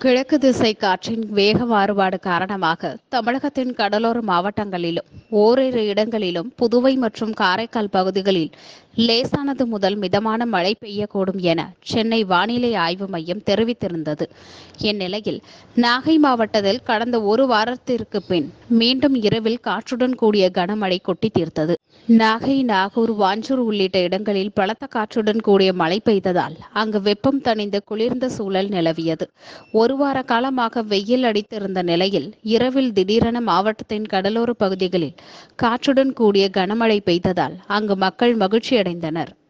கிழக்கு திசை காற்றின் வேக மாறுபாடு காரணமாக தமிழகத்தின் கடலோர மாவட்டங்களிலும் ஓரிரு இடங்களிலும் புதுவை மற்றும் காரைக்கால் பகுதிகளில் லேசானது முதல் மிதமான மழை பெய்யக்கூடும் என சென்னை வானிலை ஆய்வு மையம் தெரிவித்திருந்தது இந்நிலையில் நாகை மாவட்டத்தில் கடந்த ஒரு வாரத்திற்கு பின் மீண்டும் இரவில் காற்றுடன் கூடிய கனமழை கொட்டி தீர்த்தது நாகை நாகூர் வாஞ்சூர் உள்ளிட்ட இடங்களில் பலத்த காற்றுடன் கூடிய மழை பெய்ததால் அங்கு வெப்பம் தணிந்து குளிர்ந்த சூழல் நிலவியது ஒரு வார காலமாக வெயில் அடித்திருந்த நிலையில் இரவில் திடீரென மாவட்டத்தின் கடலோர பகுதிகளில் காற்றுடன் கூடிய கனமழை பெய்ததால் அங்கு மக்கள் மகிழ்ச்சியடைந்தனர்